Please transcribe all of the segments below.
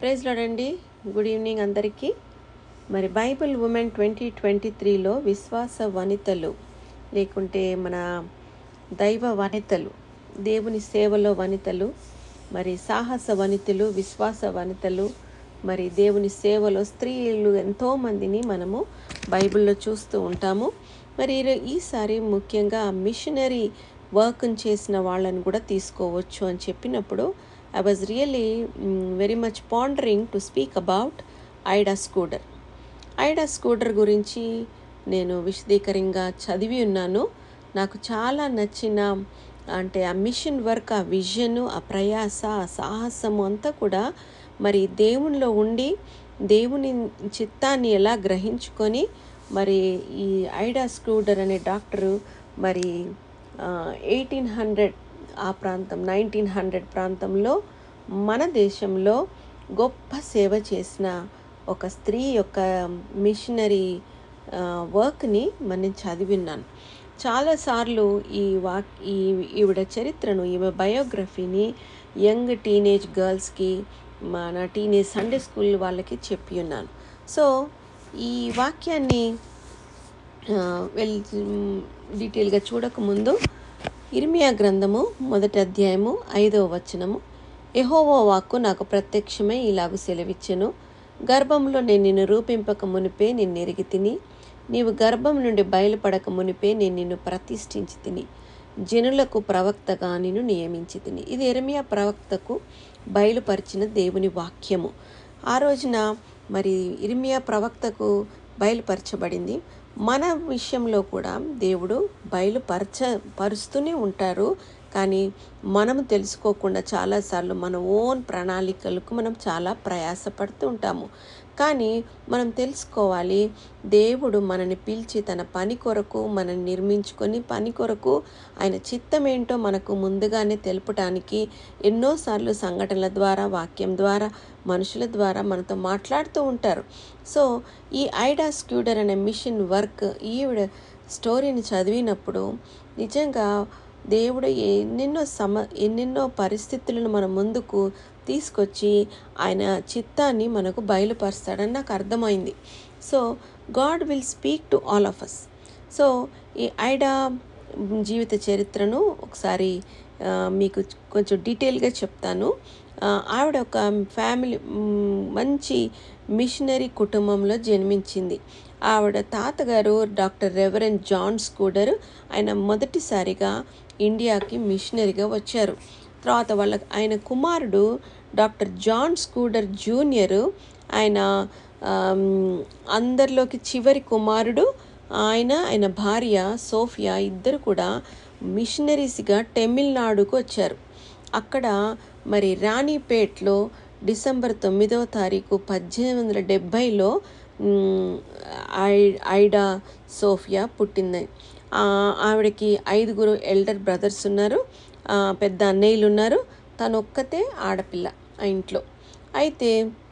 Praise లాడండి good evening అందరికీ మరి Bible women twenty twenty త్రీలో విశ్వాస వనితలు లేకుంటే మన దైవ వనితలు దేవుని సేవలో వనితలు మరి సాహస వనితలు విశ్వాస వనితలు మరి దేవుని సేవలో స్త్రీలు ఎంతోమందిని మనము బైబిల్లో చూస్తూ ఉంటాము మరి ఈ- ఈసారి ముఖ్యంగా మిషనరీ వర్క్ని చేసిన వాళ్ళని కూడా తీసుకోవచ్చు అని చెప్పినప్పుడు I was really very much pondering to speak about Ida Scudder Ida Scudder గురించి నేను విశదీకరంగా చదివి ఉన్నాను నాకు చాలా నచ్చిన అంటే ఆ మిషన్ వర్క్ ఆ విజన్ ఆ ప్రయాస ఆ సాహసము అంతా కూడా మరి దేవునిలో ఉండి దేవుని చిత్తాన్ని ఎలా గ్రహించుకొని మరి ఈ ఐడా స్క్రూడర్ అనే డాక్టరు మరి ఎయిటీన్ హండ్రెడ్ ఆ ప్రాంతం నైన్టీన్ హండ్రెడ్ ప్రాంతంలో మన దేశంలో గొప్ప సేవ చేసిన ఒక స్త్రీ యొక్క మిషనరీ వర్క్ని మనం చదివిన్నాను చాలాసార్లు ఈ వాక్ ఈ ఈవిడ చరిత్రను ఈమె బయోగ్రఫీని యంగ్ టీనేజ్ గర్ల్స్కి మన టీనేజ్ సండే స్కూల్ వాళ్ళకి చెప్పి ఉన్నాను సో ఈ వాక్యాన్ని ఆ, వెల్ డీటెయిల్గా చూడకముందు ఇర్మియా గ్రంథము మొదటి అధ్యాయము ఐదవ వచనము ఎహోవో వాక్కు నాకు ప్రత్యక్షమై ఇలాగు సెలవిచ్చెను గర్భంలో నేను నిన్ను రూపింపక మునిపే నిన్ను ఎరిగి తిని నీవు గర్భం నుండి బయలుపడక మునిపే నేను నిన్ను ప్రతిష్ఠించి తిని జనులకు ప్రవక్తగా నిన్ను నియమించి తిని ఇది ఎర్మియా ప్రవక్తకు బయలుపరిచిన దేవుని వాక్యము ఆ రోజున మరి ఇర్మియా ప్రవక్తకు బయలుపరచబడింది మన విషయంలో కూడా దేవుడు బయలుపరచ పరుస్తూనే ఉంటారు కానీ మనము తెలుసుకోకుండా చాలాసార్లు మన ఓన్ ప్రణాళికలకు మనం చాలా ప్రయాసపడుతూ ఉంటాము కానీ మనం తెలుసుకోవాలి దేవుడు మనని పిలిచి తన పని కొరకు మనని నిర్మించుకొని పని కొరకు ఆయన చిత్తం ఏంటో మనకు ముందుగానే తెలుపటానికి ఎన్నోసార్లు సంఘటనల ద్వారా వాక్యం ద్వారా మనుషుల ద్వారా మనతో మాట్లాడుతూ ఉంటారు సో ఈ ఐడా స్క్యూడర్ అనే మిషన్ వర్క్ ఈవిడ స్టోరీని చదివినప్పుడు నిజంగా దేవుడు ఎన్నెన్నో సమ ఎన్నెన్నో పరిస్థితులను మన ముందుకు తీసుకొచ్చి ఆయన చిత్తాన్ని మనకు బయలుపరుస్తాడని నాకు అర్థమైంది so God will speak to all of us so ఈ ఐడా జీవిత చరిత్రను ఒకసారి ఆ, మీకు కొంచెం డీటెయిల్గా చెప్తాను ఆ, ఆవిడ ఒక ఫ్యామిలీ మ్, మంచి మిషనరీ కుటుంబంలో జన్మించింది ఆవిడ తాతగారు డాక్టర్ రెవరెన్ జాన్ స్కూడర్ ఆయన మొదటిసారిగా ఇండియాకి మిషనరీగా వచ్చారు తర్వాత వాళ్ళ ఆయన కుమారుడు డాక్టర్ జాన్ స్కూడర్ జూనియర్ ఆయన ఆమ్, అందరిలోకి చివరి కుమారుడు ఆయన ఆయన భార్య సోఫియా ఇద్దరు కూడా మిషనరీస్గా తమిళనాడుకు వచ్చారు అక్కడ మరి రాణిపేట్లో డిసెంబర్ తొమ్మిదవ తారీఖు పద్దెనిమిది వందల డెబ్భైలో మ్, ఐ- ఐడా సోఫియా పుట్టింది ఆ, ఆవిడకి ఐదుగురు ఎల్డర్ బ్రదర్స్ ఉన్నారు ఆ, పెద్ద అన్నయ్యలు ఉన్నారు తను ఒక్కతే ఆడపిల్ల ఆ ఇంట్లో అయితే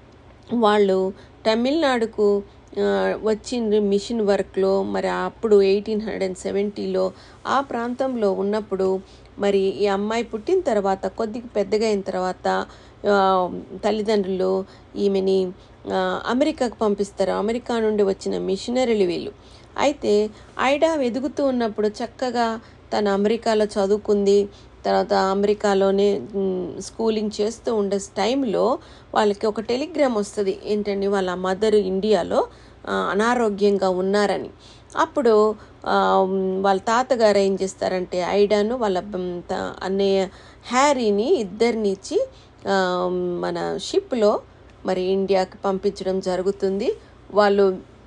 వాళ్ళు తమిళనాడుకు ఆ, వచ్చిండ్రు మిషన్ వర్క్లో మరి అప్పుడు ఎయిటీన్ హండ్రెడ్ అండ్ సెవెంటీలో ఆ ప్రాంతంలో ఉన్నప్పుడు మరి ఈ అమ్మాయి పుట్టిన తర్వాత కొద్దిగా పెద్దగా అయిన తర్వాత ఆ, తల్లిదండ్రులు ఈమెని ఆ, అమెరికాకు పంపిస్తారు అమెరికా నుండి వచ్చిన మిషనరీలు వీళ్ళు అయితే ఐడా ఎదుగుతూ ఉన్నప్పుడు చక్కగా తను అమెరికాలో చదువుకుంది తర్వాత అమెరికాలోనే మ్, స్కూలింగ్ చేస్తూ ఉండే టైంలో వాళ్ళకి ఒక టెలిగ్రామ్ వస్తుంది ఏంటండి వాళ్ళ మదర్ ఇండియాలో ఆ, అనారోగ్యంగా ఉన్నారని అప్పుడు ఆ, మ్, వాళ్ళ తాతగారు ఏం చేస్తారంటే ఐడాను వాళ్ళ మ్, త- అన్నయ్య హ్యారీని ఇద్దరిని ఇచ్చి ఆ, మన షిప్లో మరి ఇండియాకి పంపించడం జరుగుతుంది వాళ్ళు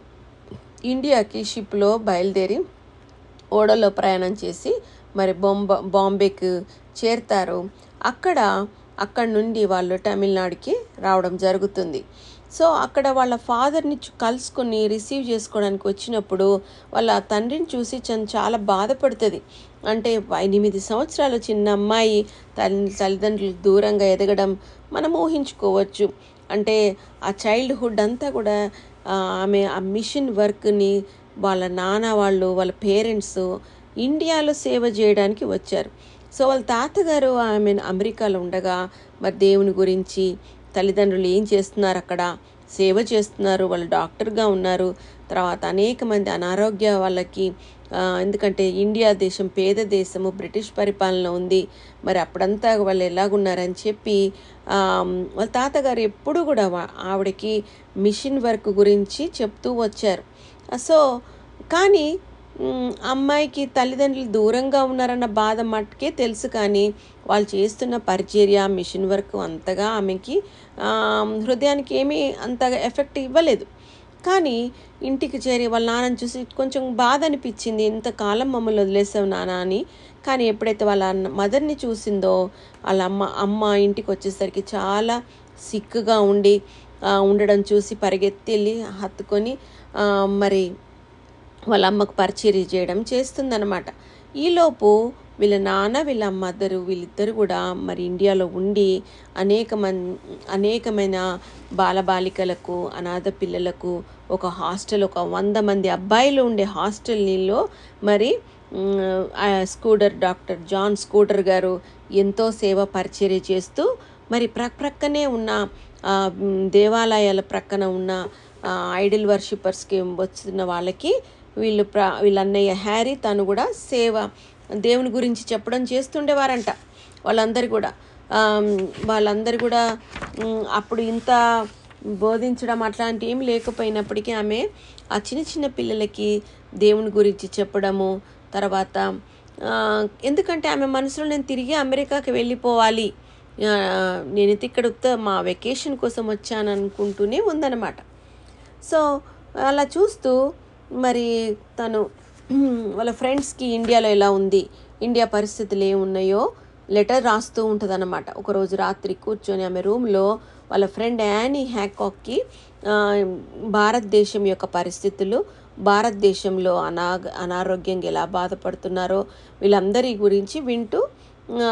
ఇండియాకి షిప్లో బయలుదేరి ఓడలో ప్రయాణం చేసి మరి బొంబ బాంబేకి చేరుతారు అక్కడ అక్కడ నుండి వాళ్ళు తమిళనాడుకి రావడం జరుగుతుంది సో అక్కడ వాళ్ళ ఫాదర్ని చు- కలుసుకొని రిసీవ్ చేసుకోవడానికి వచ్చినప్పుడు వాళ్ళ తండ్రిని చూసి చన్ చాలా బాధపడుతుంది అంటే ఎనిమిది సంవత్సరాలు చిన్న అమ్మాయి తల్లి తల్లిదండ్రులకు దూరంగా ఎదగడం మనం ఊహించుకోవచ్చు అంటే ఆ చైల్డ్హుడ్ అంతా కూడా ఆ, ఆమె ఆ మిషన్ వర్క్ని వాళ్ళ నాన్న వాళ్ళు వాళ్ళ పేరెంట్స్ ఇండియాలో సేవ చేయడానికి వచ్చారు సో వాళ్ళ తాతగారు ఆమె అమెరికాలో ఉండగా మరి దేవుని గురించి తల్లిదండ్రులు ఏం చేస్తున్నారు అక్కడ సేవ చేస్తున్నారు వాళ్ళు డాక్టర్గా ఉన్నారు తర్వాత అనేక మంది అనారోగ్య వాళ్ళకి ఆ, ఎందుకంటే ఇండియా దేశం పేద దేశము బ్రిటిష్ పరిపాలన ఉంది మరి అప్పుడంతా వాళ్ళు ఎలాగున్నారని చెప్పి ఆ, వాళ్ళ తాతగారు ఎప్పుడు కూడా వా- ఆవిడకి మిషన్ వర్క్ గురించి చెప్తూ వచ్చారు సో కానీ మ్, అమ్మాయికి తల్లిదండ్రులు దూరంగా ఉన్నారన్న బాధ మట్టుకే తెలుసు కానీ వాళ్ళు చేస్తున్న పరిచర్య మిషన్ వర్క్ అంతగా ఆమెకి ఆ, హృదయానికి ఏమీ అంతగా ఎఫెక్ట్ ఇవ్వలేదు కానీ ఇంటికి చేరి వాళ్ళ నాన్నని చూసి కొంచెం బాధ అనిపించింది ఇంతకాలం మమ్మల్ని వదిలేసావు నాన్న అని కానీ ఎప్పుడైతే వాళ్ళ అన్న మదర్ని చూసిందో వాళ్ళ అమ్మ అమ్మ ఇంటికి వచ్చేసరికి చాలా సిక్గా ఉండి ఆ, ఉండడం చూసి పరిగెత్తి వెళ్ళి హత్తుకొని ఆ, మరి వాళ్ళ అమ్మకు పరిచర్య చేయడం చేస్తుందన్నమాట ఈలోపు వీళ్ళ నాన్న వీళ్ళ మదరు వీళ్ళిద్దరు కూడా మరి ఇండియాలో ఉండి అనేక మన్ అనేకమైన బాలబాలికలకు అనాథ పిల్లలకు ఒక హాస్టల్ ఒక వంద మంది అబ్బాయిలు ఉండే హాస్టల్లో మరి మ్, ఆ స్కూటర్ డాక్టర్ జాన్ స్కూటర్ గారు ఎంతో సేవ పరిచర్య చేస్తూ మరి ప్రక్క ప్రక్కనే ఉన్న ఆ, మ్, దేవాలయాల ప్రక్కన ఉన్న ఆ, ఐడల్ వర్షిపర్స్కి వచ్చిన వాళ్ళకి వీళ్ళు ప్ర వీళ్ళ అన్నయ్య హ్యారీ తను కూడా సేవ దేవుని గురించి చెప్పడం చేస్తుండేవారంట వాళ్ళందరూ కూడా ఆమ్, వాళ్ళందరూ కూడా మ్, అప్పుడు ఇంత బోధించడం అట్లాంటి ఏం లేకపోయినప్పటికీ ఆమె ఆ చిన్న చిన్న పిల్లలకి దేవుని గురించి చెప్పడము తర్వాత ఆ, ఎందుకంటే ఆమె మనసులో నేను తిరిగి అమెరికాకి వెళ్ళిపోవాలి ఆ, నేనైతే ఇక్కడ ఉత్త మా వెకేషన్ కోసం వచ్చాను అనుకుంటూనే ఉందన్నమాట సో అలా చూస్తూ మరి తను వాళ్ళ ఫ్రెండ్స్కి ఇండియాలో ఎలా ఉంది ఇండియా పరిస్థితులు ఏమున్నాయో లెటర్ రాస్తూ ఉంటుంది అనమాట ఒకరోజు రాత్రి కూర్చొని ఆమె రూమ్లో వాళ్ళ ఫ్రెండ్ యానీ హ్యాకాక్కి ఆ, భారతదేశం యొక్క పరిస్థితులు భారతదేశంలో అనాగ అనారోగ్యంగా ఎలా బాధపడుతున్నారో వీళ్ళందరి గురించి వింటూ ఆ,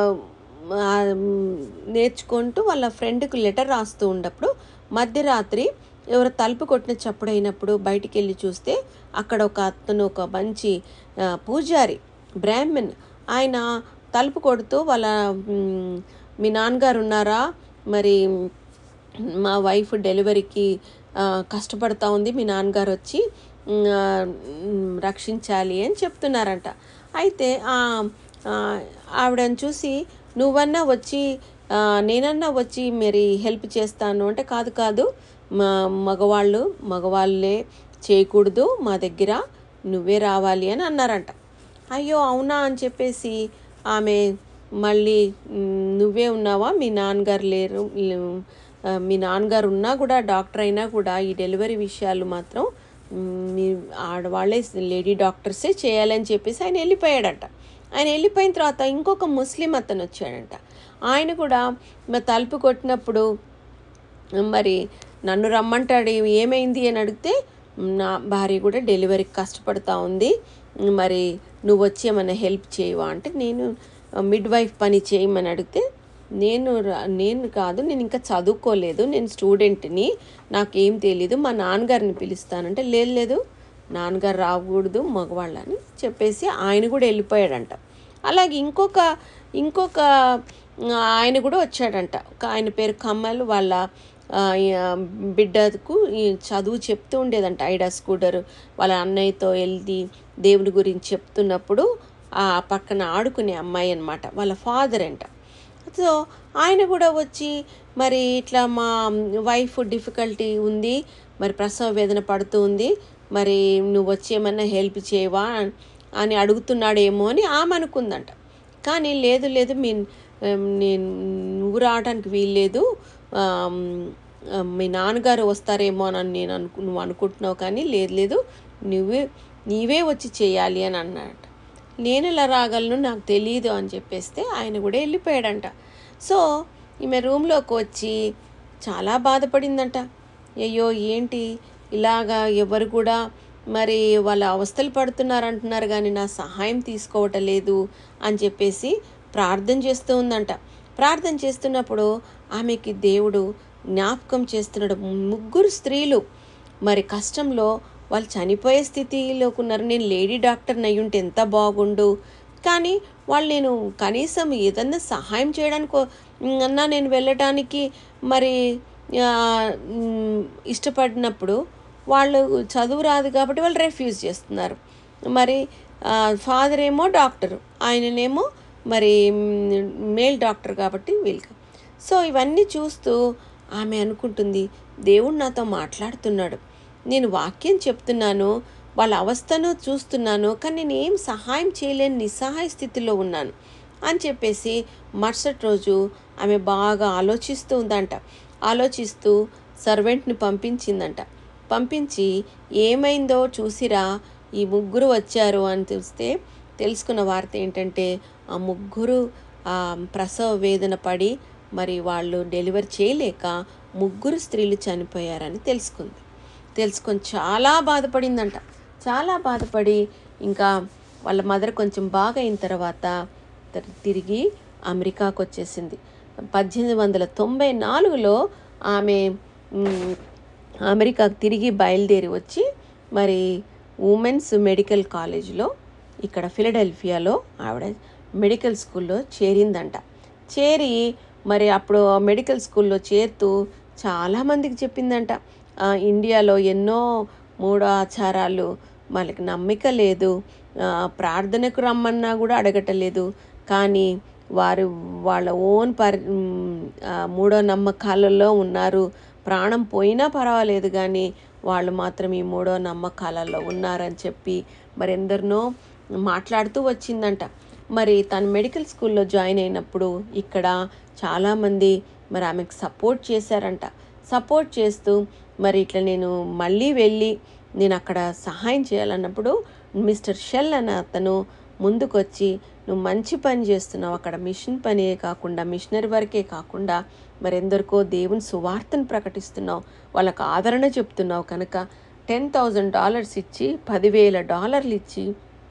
ఆ, నేర్చుకుంటూ వాళ్ళ ఫ్రెండ్కి లెటర్ రాస్తూ ఉన్నప్పుడు మధ్యరాత్రి ఎవరో తలుపు కొట్టిన చప్పుడైనప్పుడు బయటికి వెళ్ళి చూస్తే అక్కడ ఒక అతను ఒక మంచి ఆ, పూజారి బ్రాహ్మణ్ ఆయన తలుపు కొడుతూ వాళ్ళ మ్, మీ నాన్నగారు ఉన్నారా మరి మా వైఫ్ డెలివరీకి ఆ, కష్టపడతా ఉంది మీ నాన్నగారు వచ్చి మ్, ఆ, మ్, రక్షించాలి అని చెప్తున్నారంట అయితే ఆ, ఆ, ఆవిడని చూసి నువ్వన్నా వచ్చి ఆ, నేనన్నా వచ్చి మరి హెల్ప్ చేస్తాను అంటే కాదు కాదు మా మగవాళ్ళు మగవాళ్ళే చేయకూడదు మా దగ్గర నువ్వే రావాలి అని అన్నారంట అయ్యో అవునా అని చెప్పేసి ఆమె మళ్ళీ "మ్, నువ్వే ఉన్నావా మీ నాన్నగారు లేరు మ్, ఆ, మీ నాన్నగారు ఉన్నా కూడా డాక్టర్ అయినా కూడా ఈ డెలివరీ విషయాలు మాత్రం మ్, మీ ఆడవాళ్ళే లేడీ డాక్టర్సే చేయాలని చెప్పేసి ఆయన వెళ్ళిపోయాడట ఆయన వెళ్ళిపోయిన తర్వాత ఇంకొక ముస్లిం అతను వచ్చాడంట ఆయన కూడా మరి తలుపు కొట్టినప్పుడు మరి నన్ను రమ్మంటాడు ఏమైంది అని అడిగితే నా భార్య కూడా డెలివరీకి కష్టపడతా ఉంది మరి నువ్వు వచ్చి ఏమైనా హెల్ప్ చేయవా అంటే నేను మిడ్ వైఫ్ పని చేయమని అడిగితే నేను రా- నేను కాదు నేను ఇంకా చదువుకోలేదు నేను స్టూడెంట్ని నాకేం తెలీదు మా నాన్నగారిని పిలుస్తానంటే లేదు లేదు నాన్నగారు రాకూడదు మగవాళ్ళని చెప్పేసి ఆయన కూడా వెళ్ళిపోయాడంట అలాగే ఇంకొక ఇంకొక ఆ, ఆయన కూడా వచ్చాడంట ఒక ఆయన పేరు కమ్మల్ వాళ్ళ ఆ, ఈ, ఆ, బిడ్డకు ఈ చదువు చెప్తూ ఉండేదంట ఐడా స్కూటర్ వాళ్ళ అన్నయ్యతో వెళ్ళి దేవుని గురించి చెప్తున్నప్పుడు ఆ పక్కన ఆడుకునే అమ్మాయి అనమాట వాళ్ళ ఫాదర్ అంట సో ఆయన కూడా వచ్చి మరి ఇట్లా మా వైఫ్ డిఫికల్టీ ఉంది మరి ప్రసవ వేదన పడుతూ ఉంది మరి నువ్వు వచ్చి ఏమన్నా హెల్ప్ చేయవా అని అడుగుతున్నాడేమో అని ఆమె అనుకుందంట కానీ లేదు లేదు మీ నేను నువ్వు రావడానికి వీల్లేదు ఆమ్, ఆ, మీ నాన్నగారు వస్తారేమో అని నేను అనుకు నువ్వు అనుకుంటున్నావు కానీ లేదు లేదు నువ్వే నీవే వచ్చి చేయాలి అని అన్నాడట నేను ఎలా రాగలను నాకు తెలియదు అని చెప్పేస్తే ఆయన కూడా వెళ్ళిపోయాడంట సో ఈమె రూమ్లోకి వచ్చి చాలా బాధపడిందంట అయ్యో ఏంటి ఇలాగా ఎవరు కూడా మరి వాళ్ళ అవస్థలు పడుతున్నారు అంటున్నారు కానీ నా సహాయం తీసుకోవటం లేదు అని చెప్పేసి ప్రార్థన చేస్తూ ఉందంట ప్రార్థన చేస్తున్నప్పుడు ఆమెకి దేవుడు జ్ఞాపకం చేస్తున్నాడు ముగ్గురు స్త్రీలు మరి కష్టంలో వాళ్ళు చనిపోయే స్థితిలోకి ఉన్నారు నేను లేడీ డాక్టర్ని అయ్యుంటే ఎంత బాగుండు కానీ వాళ్ళు నేను కనీసం ఏదన్నా సహాయం చేయడానికి అన్నా నేను వెళ్ళటానికి మరి ఆ, మ్, ఇష్టపడినప్పుడు వాళ్ళు చదువు రాదు కాబట్టి వాళ్ళు రెఫ్యూజ్ చేస్తున్నారు మరి ఫాదర్ ఏమో డాక్టర్ ఆయననేమో మరి మ్, మేల్ డాక్టర్ కాబట్టి వీళ్ళకి సో ఇవన్నీ చూస్తూ ఆమె అనుకుంటుంది దేవుడు నాతో మాట్లాడుతున్నాడు నేను వాక్యం చెప్తున్నాను వాళ్ళ అవస్థను చూస్తున్నాను కానీ నేను ఏం సహాయం చేయలేని నిస్సహాయ స్థితిలో ఉన్నాను అని చెప్పేసి మరుసటి రోజు ఆమె బాగా ఆలోచిస్తూ ఉందంట ఆలోచిస్తూ సర్వెంట్ని పంపించిందంట పంపించి ఏమైందో చూసిరా ఈ ముగ్గురు వచ్చారు అని చూస్తే తెలుసుకున్న వార్త ఏంటంటే ఆ ముగ్గురు ఆ ప్రసవ వేదన పడి మరి వాళ్ళు డెలివరీ చేయలేక ముగ్గురు స్త్రీలు చనిపోయారని తెలుసుకుంది తెలుసుకొని చాలా బాధపడిందంట చాలా బాధపడి ఇంకా వాళ్ళ మదర్ కొంచెం బాగా అయిన తర్వాత త- తిరిగి అమెరికాకు వచ్చేసింది పద్దెనిమిది వందల తొంభై నాలుగులో ఆమె మ్, అమెరికాకు తిరిగి బయలుదేరి వచ్చి మరి ఉమెన్స్ మెడికల్ కాలేజ్లో ఇక్కడ ఫిలడెల్ఫియాలో ఆవిడ మెడికల్ స్కూల్లో చేరిందంట చేరి మరి అప్పుడు ఆ మెడికల్ స్కూల్లో చేరుతూ చాలామందికి చెప్పిందంట ఆ, ఇండియాలో ఎన్నో మూడో ఆచారాలు వాళ్ళకి నమ్మిక లేదు ఆ, ప్రార్థనకు రమ్మన్నా కూడా అడగటలేదు కానీ వారు వాళ్ళ ఓన్ పరి మ్, ఆ, మూఢో నమ్మకాలలో ఉన్నారు ప్రాణం పోయినా పర్వాలేదు కానీ వాళ్ళు మాత్రం ఈ మూడో నమ్మకాలలో ఉన్నారని చెప్పి మరి ఎందరినో మాట్లాడుతూ వచ్చిందంట మరి తను మెడికల్ స్కూల్లో జాయిన్ అయినప్పుడు ఇక్కడ చాలామంది మరి ఆమెకు సపోర్ట్ చేశారంట సపోర్ట్ చేస్తూ మరి ఇట్లా నేను మళ్ళీ వెళ్ళి నేను అక్కడ సహాయం చేయాలన్నప్పుడు మిస్టర్ షెల్ అనే అతను ముందుకొచ్చి నువ్వు మంచి పని చేస్తున్నావు అక్కడ మిషన్ పనే కాకుండా మిషనరీ వరకే కాకుండా మరెందరికో దేవుని సువార్తను ప్రకటిస్తున్నావు వాళ్ళకు ఆదరణ చెప్తున్నావు కనుక టెన్ థౌజండ్ డాలర్స్ ఇచ్చి పదివేల డాలర్లు ఇచ్చి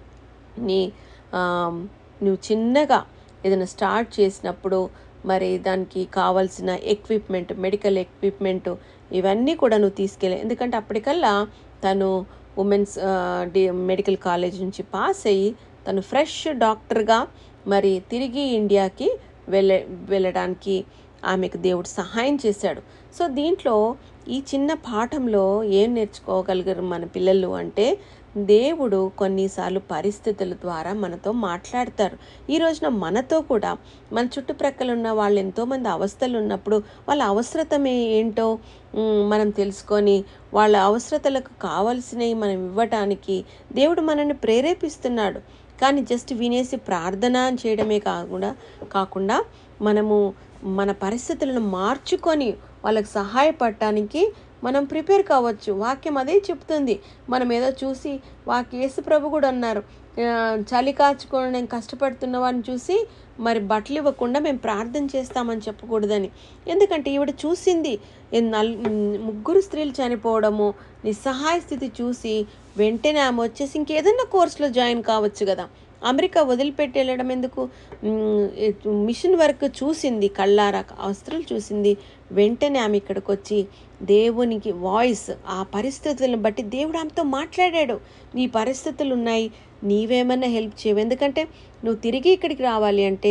నీ ఆ, నువ్వు చిన్నగా ఏదైనా స్టార్ట్ చేసినప్పుడు మరి దానికి కావాల్సిన ఎక్విప్మెంట్ మెడికల్ ఎక్విప్మెంట్ ఇవన్నీ కూడా నువ్వు తీసుకెళ్ళి ఎందుకంటే అప్పటికల్లా తను ఉమెన్స్ డి మెడికల్ కాలేజ్ నుంచి పాస్ అయ్యి తను ఫ్రెష్ డాక్టర్గా మరి తిరిగి ఇండియాకి వెళ్ళ వెళ్ళడానికి ఆమెకు దేవుడు సహాయం చేశాడు సో దీంట్లో ఈ చిన్న పాఠంలో ఏం నేర్చుకోగలిగారు మన పిల్లలు అంటే దేవుడు కొన్నిసార్లు పరిస్థితుల ద్వారా మనతో మాట్లాడతారు ఈ రోజున మనతో కూడా మన చుట్టుప్రక్కల ఉన్న వాళ్ళు ఎంతోమంది అవస్థలు ఉన్నప్పుడు వాళ్ళ అవసరతమే ఏంటో మ్, మనం తెలుసుకొని వాళ్ళ అవసరతలకు కావలసినవి మనం ఇవ్వటానికి దేవుడు మనల్ని ప్రేరేపిస్తున్నాడు కానీ జస్ట్ వినేసి ప్రార్థన అని చేయడమే కాకుండా కాకుండా మనము మన పరిస్థితులను మార్చుకొని వాళ్ళకి సహాయపడటానికి మనం ప్రిపేర్ కావచ్చు వాక్యం అదే చెప్తుంది మనం ఏదో చూసి వాక్య యేసు ప్రభు కూడా అన్నారు ఆ, చలి కాచుకొని నేను కష్టపడుతున్న వారిని చూసి మరి బట్టలు ఇవ్వకుండా మేము ప్రార్థన చేస్తామని చెప్పకూడదని ఎందుకంటే ఈవిడ చూసింది ఈ నల్ ముగ్గురు స్త్రీలు చనిపోవడము నిస్సహాయ స్థితి చూసి వెంటనే ఆమె వచ్చేసి ఇంకేదన్నా కోర్సులో జాయిన్ కావచ్చు కదా అమెరికా వదిలిపెట్టి వెళ్ళడం ఎందుకు మ్, ఇట్ మిషన్ వర్క్ చూసింది కళ్ళారా అవసరాలు చూసింది వెంటనే ఆమె ఇక్కడికి వచ్చి దేవునికి వాయిస్ ఆ పరిస్థితులను బట్టి దేవుడు ఆమెతో మాట్లాడాడు నీ పరిస్థితులు ఉన్నాయి నీవేమన్నా హెల్ప్ చేయవు ఎందుకంటే నువ్వు తిరిగి ఇక్కడికి రావాలి అంటే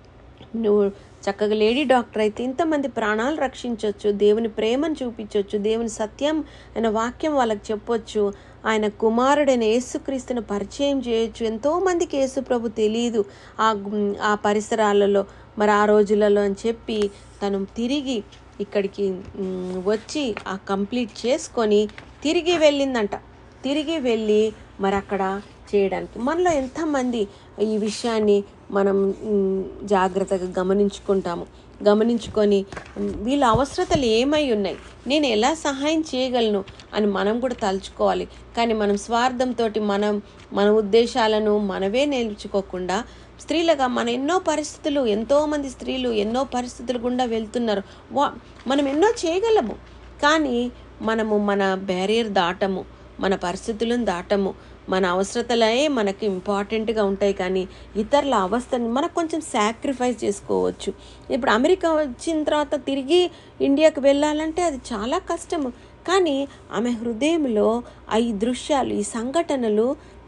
నువ్వు చక్కగా లేడీ డాక్టర్ అయితే ఇంతమంది ప్రాణాలు రక్షించవచ్చు దేవుని ప్రేమను చూపించవచ్చు దేవుని సత్యం అనే వాక్యం వాళ్ళకి చెప్పొచ్చు ఆయన కుమారుడైన యేసుక్రీస్తుని పరిచయం చేయొచ్చు ఎంతోమందికి యేసు ప్రభు తెలియదు ఆ గు- ఆ పరిసరాలలో మరి ఆ రోజులలో అని చెప్పి తను తిరిగి ఇక్కడికి మ్, వచ్చి ఆ కంప్లీట్ చేసుకొని తిరిగి వెళ్ళిందంట తిరిగి వెళ్ళి మరి అక్కడ చేయడానికి మనలో ఎంతమంది ఈ విషయాన్ని మనం మ్, జాగ్రత్తగా గమనించుకుంటాము గమనించుకొని మ్, వీళ్ళ అవసరతలు ఏమై ఉన్నాయి నేను ఎలా సహాయం చేయగలను అని మనం కూడా తలుచుకోవాలి కానీ మనం స్వార్థంతో మనం మన ఉద్దేశాలను మనవే నేర్చుకోకుండా స్త్రీలుగా మన ఎన్నో పరిస్థితులు ఎంతోమంది స్త్రీలు ఎన్నో పరిస్థితులు గుండా వెళ్తున్నారు వా మనం ఎన్నో చేయగలము కానీ మనము మన బ్యారియర్ దాటము మన పరిస్థితులను దాటము మన అవసరతలే మనకి ఇంపార్టెంట్గా ఉంటాయి కానీ ఇతరుల అవస్థని మనకు కొంచెం సాక్రిఫైస్ చేసుకోవచ్చు ఇప్పుడు అమెరికా వచ్చిన తర్వాత తిరిగి ఇండియాకి వెళ్ళాలంటే అది చాలా కష్టము కానీ ఆమె హృదయంలో ఆ ఈ దృశ్యాలు ఈ సంఘటనలు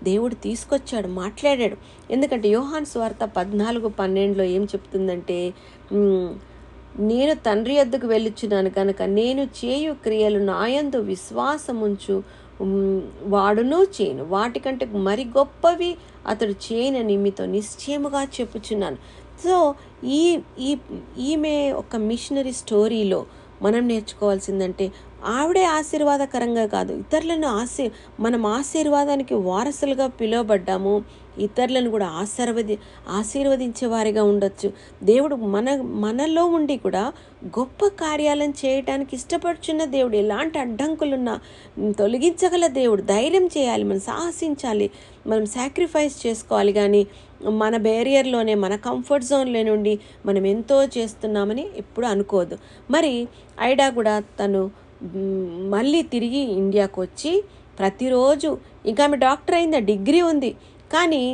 దేవుడు తీసుకొచ్చాడు మాట్లాడాడు ఎందుకంటే యోహాన్ స్వార్త పద్నాలుగు పన్నెండులో ఏం చెప్తుందంటే "ఉమ్, నేను తండ్రి వద్దకు వెళ్ళుచున్నాను కనుక నేను చేయు క్రియలు నాయందు విశ్వాసముంచు ఉమ్, వాడును చేయను వాటికంటే మరి గొప్పవి అతడు చేయనని మీతో నిశ్చయముగా చెప్పుచున్నాను సో ఈ ఈ ఈమె ఒక మిషనరీ స్టోరీలో మనం నేర్చుకోవాల్సిందంటే ఆవిడే ఆశీర్వాదకరంగా కాదు ఇతరులను ఆశీ మనం ఆశీర్వాదానికి వారసులుగా పిలువబడ్డాము ఇతరులను కూడా ఆశీర్వది ఆశీర్వదించే వారిగా ఉండొచ్చు దేవుడు మన మనలో ఉండి కూడా గొప్ప కార్యాలను చేయటానికి ఇష్టపడుచున్న దేవుడు ఎలాంటి అడ్డంకులున్నా తొలగించగల దేవుడు ధైర్యం చేయాలి మనం సాహసించాలి మనం సాక్రిఫైస్ చేసుకోవాలి కానీ మన బేరియర్లోనే మన కంఫర్ట్ జోన్లో నుండి మనం ఎంతో చేస్తున్నామని ఎప్పుడు అనుకోదు మరి ఐడా కూడా తను మ్, మళ్ళీ తిరిగి ఇండియాకు వచ్చి ప్రతిరోజు ఇంకా ఆమె డాక్టర్ అయింది డిగ్రీ ఉంది కానీ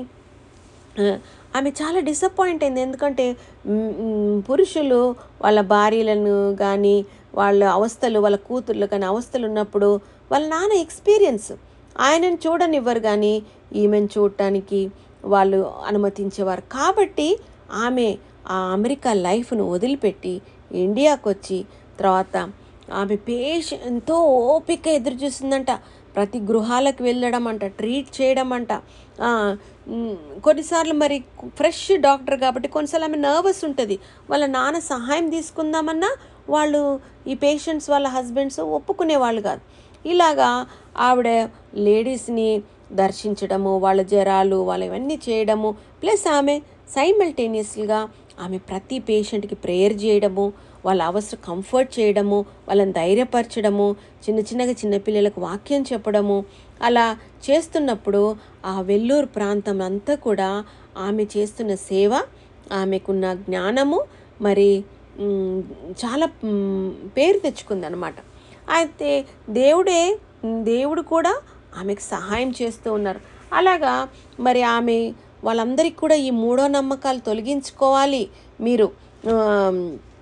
ఆ, ఆమె చాలా డిసప్పాయింట్ అయింది ఎందుకంటే మ్, మ్, పురుషులు వాళ్ళ భార్యలను కానీ వాళ్ళ అవస్థలు వాళ్ళ కూతుర్లు కానీ అవస్థలు ఉన్నప్పుడు వాళ్ళ నాన్న ఎక్స్పీరియన్స్ ఆయనను చూడనివ్వరు కానీ ఈమెను చూడటానికి వాళ్ళు అనుమతించేవారు కాబట్టి ఆమె ఆ అమెరికా లైఫ్ను వదిలిపెట్టి ఇండియాకు వచ్చి తర్వాత ఆమె పేష ఎంతో ఓపిక ఎదురు చూసిందంట ప్రతి గృహాలకు వెళ్ళడం అంట ట్రీట్ చేయడం అంట ఆ, మ్, కొన్నిసార్లు మరి ఫ్రెష్ డాక్టర్ కాబట్టి కొన్నిసార్లు ఆమె నర్వస్ ఉంటుంది వాళ్ళ నాన్న సహాయం తీసుకుందామన్నా వాళ్ళు ఈ పేషెంట్స్ వాళ్ళ హస్బెండ్స్ ఒప్పుకునేవాళ్ళు కాదు ఇలాగా ఆవిడ లేడీస్ని దర్శించడము వాళ్ళ జ్వరాలు వాళ్ళ ఇవన్నీ చేయడము ప్లస్ ఆమె సైమల్టేనియస్గా ఆమె ప్రతి పేషెంట్కి ప్రేయర్ చేయడము వాళ్ళ అవసరం కంఫర్ట్ చేయడము వాళ్ళని ధైర్యపరచడము చిన్న చిన్నగా చిన్నపిల్లలకు వాక్యం చెప్పడము అలా చేస్తున్నప్పుడు ఆ వెల్లూరు ప్రాంతం అంతా కూడా ఆమె చేస్తున్న సేవ ఆమెకున్న జ్ఞానము మరి మ్, చాలా మ్, పేరు తెచ్చుకుందనమాట అయితే దేవుడే దేవుడు కూడా ఆమెకు సహాయం చేస్తూ ఉన్నారు అలాగా మరి ఆమె వాళ్ళందరికీ కూడా ఈ మూఢో నమ్మకాలు తొలగించుకోవాలి మీరు ఆమ్,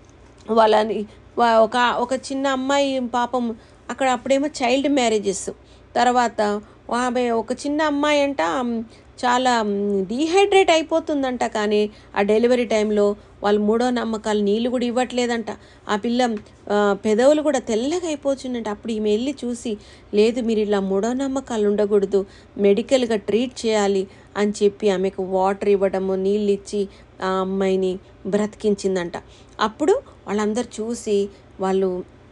వాళ్ళని వా- ఒక ఒక చిన్న అమ్మాయి పాపం అక్కడ అప్పుడేమో చైల్డ్ మ్యారేజెస్ తర్వాత ఆమె ఒక చిన్న అమ్మాయి అంట మ్, చాలా డీహైడ్రేట్ అయిపోతుందంట కానీ ఆ డెలివరీ టైంలో వాళ్ళు మూడో నమ్మకాలు నీళ్ళు కూడా ఇవ్వట్లేదంట ఆ పిల్ల ఆ, పెదవులు కూడా తెల్లగా అయిపోతుందంట అప్పుడు ఈమె వెళ్ళి చూసి లేదు మీరు ఇలా మూడో నమ్మకాలు ఉండకూడదు మెడికల్గా ట్రీట్ చేయాలి అని చెప్పి ఆమెకు వాటర్ ఇవ్వడము నీళ్ళు ఇచ్చి ఆ అమ్మాయిని బ్రతికించిందంట అప్పుడు వాళ్ళందరూ చూసి వాళ్ళు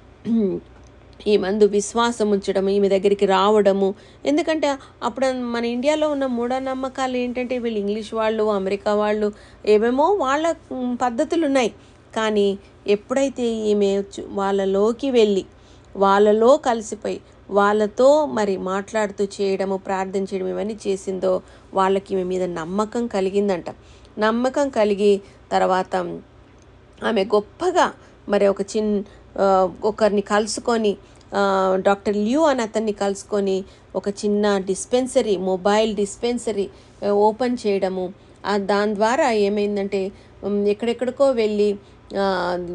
ఈ మందు విశ్వాసం ఉంచడం ఈమె దగ్గరికి రావడము ఎందుకంటే అప్పుడు మన ఇండియాలో ఉన్న మూఢనమ్మకాలు ఏంటంటే వీళ్ళు ఇంగ్లీష్ వాళ్ళు అమెరికా వాళ్ళు ఏమేమో వాళ్ళ మ్, పద్ధతులు ఉన్నాయి కానీ ఎప్పుడైతే ఈమె చు- వాళ్ళలోకి వెళ్ళి వాళ్ళలో కలిసిపోయి వాళ్ళతో మరి మాట్లాడుతూ చేయడము ప్రార్థన చేయడం ఇవన్నీ చేసిందో వాళ్ళకి ఈమె మీద నమ్మకం కలిగిందంట నమ్మకం కలిగి తర్వాత ఆమె గొప్పగా మరి ఒక చిన్న ఆ, ఒకరిని కలుసుకొని ఆ, డాక్టర్ ల్యూ అని అతన్ని కలుసుకొని ఒక చిన్న డిస్పెన్సరీ మొబైల్ డిస్పెన్సరీ ఆ, ఓపెన్ చేయడము ఆ, దాని ద్వారా ఏమైందంటే ఉమ్, ఎక్కడెక్కడికో వెళ్ళి ఆ,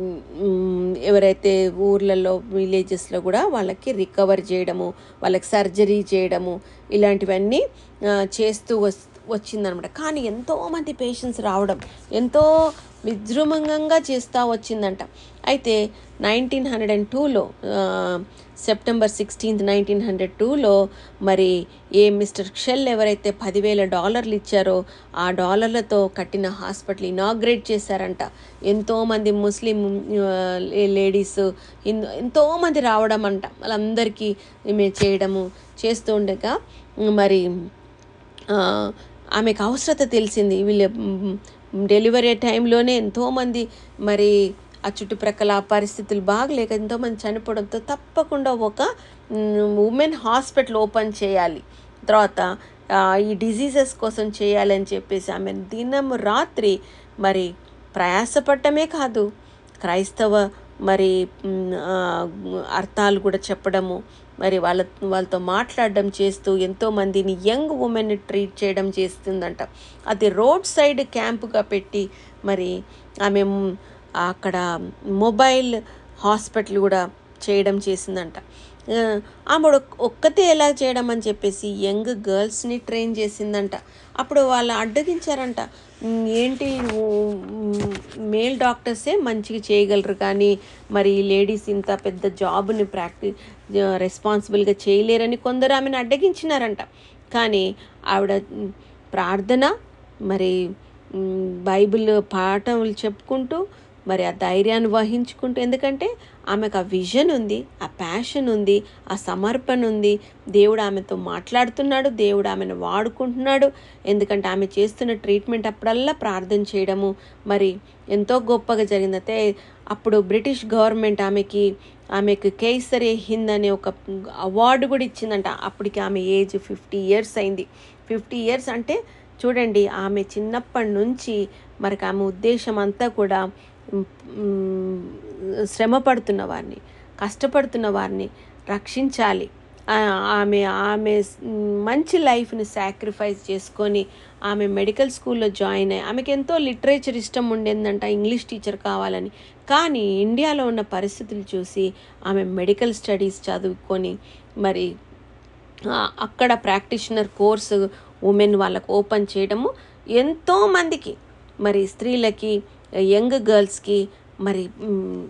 ఉమ్, ఎవరైతే ఊర్లలో విలేజెస్లో కూడా వాళ్ళకి రికవర్ చేయడము వాళ్ళకి సర్జరీ చేయడము ఇలాంటివన్నీ ఆ, చేస్తూ వస్ వచ్చిందనమాట కానీ ఎంతోమంది పేషెంట్స్ రావడం ఎంతో విజృంభంగా చేస్తూ వచ్చిందంట అయితే నైన్టీన్ హండ్రెడ్ అండ్ టూలో సెప్టెంబర్ సిక్స్టీన్త్ నైన్టీన్ హండ్రెడ్ టూలో మరి ఏ మిస్టర్ షెల్ ఎవరైతే పదివేల డాలర్లు ఇచ్చారో ఆ డాలర్లతో కట్టిన హాస్పిటల్ ఇనాగ్రేట్ చేశారంట ఎంతోమంది ముస్లిం ఆ, లేడీస్ ఎన్- ఎంతోమంది రావడం అంట వాళ్ళందరికీ ఈమె చేయడము చేస్తూ ఉండగా మరి ఆ, ఆమెకు అవసరత తెలిసింది వీళ్ళ మ్, డెలివరీ టైంలోనే ఎంతోమంది మరి ఆ చుట్టుప్రక్కల ఆ పరిస్థితులు బాగలేక ఎంతోమంది చనిపోవడంతో తప్పకుండా ఒక ఉమెన్ హాస్పిటల్ ఓపెన్ చేయాలి తర్వాత ఆ, ఈ డిజీజెస్ కోసం చేయాలని చెప్పేసి ఆమె దినం రాత్రి మరి ప్రయాసపడటమే కాదు క్రైస్తవ మరి మ్, ఆ, అర్థాలు కూడా చెప్పడము మరి వాళ్ళ వాళ్ళతో మాట్లాడడం చేస్తూ ఎంతోమందిని యంగ్ ఉమెన్ని ట్రీట్ చేయడం చేస్తుందంట అది రోడ్ సైడ్ క్యాంపుగా పెట్టి మరి ఆమె మ్, అక్కడ మొబైల్ హాస్పిటల్ కూడా చేయడం చేసిందంట ఆ, ఆమె ఒక్- ఒక్కతే ఎలా చేయడం అని చెప్పేసి యంగ్ గర్ల్స్ని ట్రైన్ చేసిందంట అప్పుడు వాళ్ళు అడ్డగించారంట "ఉమ్, ఏంటి మేల్ డాక్టర్సే మంచిగా చేయగలరు కానీ మరి లేడీస్ ఇంత పెద్ద జాబ్ని ప్రాక్టీ రెస్పాన్సిబుల్గా చేయలేరని కొందరు ఆమెను అడ్డగించినారంట కానీ ఆవిడ ఉమ్, ప్రార్థన మరి ఉమ్, బైబిల్ పాఠములు చెప్పుకుంటూ మరి ఆ ధైర్యాన్ని వహించుకుంటూ ఎందుకంటే ఆమెకు ఆ విజన్ ఉంది ఆ ప్యాషన్ ఉంది ఆ సమర్పణ ఉంది దేవుడు ఆమెతో మాట్లాడుతున్నాడు దేవుడు ఆమెను వాడుకుంటున్నాడు ఎందుకంటే ఆమె చేస్తున్న ట్రీట్మెంట్ అప్పుడల్లా ప్రార్థన చేయడము మరి ఎంతో గొప్పగా జరిగింది అయితే అప్పుడు బ్రిటిష్ గవర్నమెంట్ ఆమెకి ఆమెకు కేసరి హింద్ అనే ఒక అవార్డు కూడా ఇచ్చిందంట అప్పటికి ఆమె ఏజ్ ఫిఫ్టీ ఇయర్స్ అయింది ఫిఫ్టీ ఇయర్స్ అంటే చూడండి ఆమె చిన్నప్పటి నుంచి మరి ఆమె ఉద్దేశం అంతా కూడా మ్, మ్, శ్రమ పడుతున్న వారిని కష్టపడుతున్న వారిని రక్షించాలి ఆ, ఆమె ఆమె స్- మంచి లైఫ్ని సాక్రిఫైస్ చేసుకొని ఆమె మెడికల్ స్కూల్లో జాయిన్ అయ్యి ఆమెకి ఎంతో లిటరేచర్ ఇష్టం ఉండేదంట ఇంగ్లీష్ టీచర్ కావాలని కానీ ఇండియాలో ఉన్న పరిస్థితులు చూసి ఆమె మెడికల్ స్టడీస్ చదువుకొని మరి ఆ, అక్కడ ప్రాక్టీషనర్ కోర్సు ఉమెన్ వాళ్ళకు ఓపెన్ చేయడము ఎంతోమందికి మరి స్త్రీలకి యంగ్ గర్ల్స్కి మరి మ్,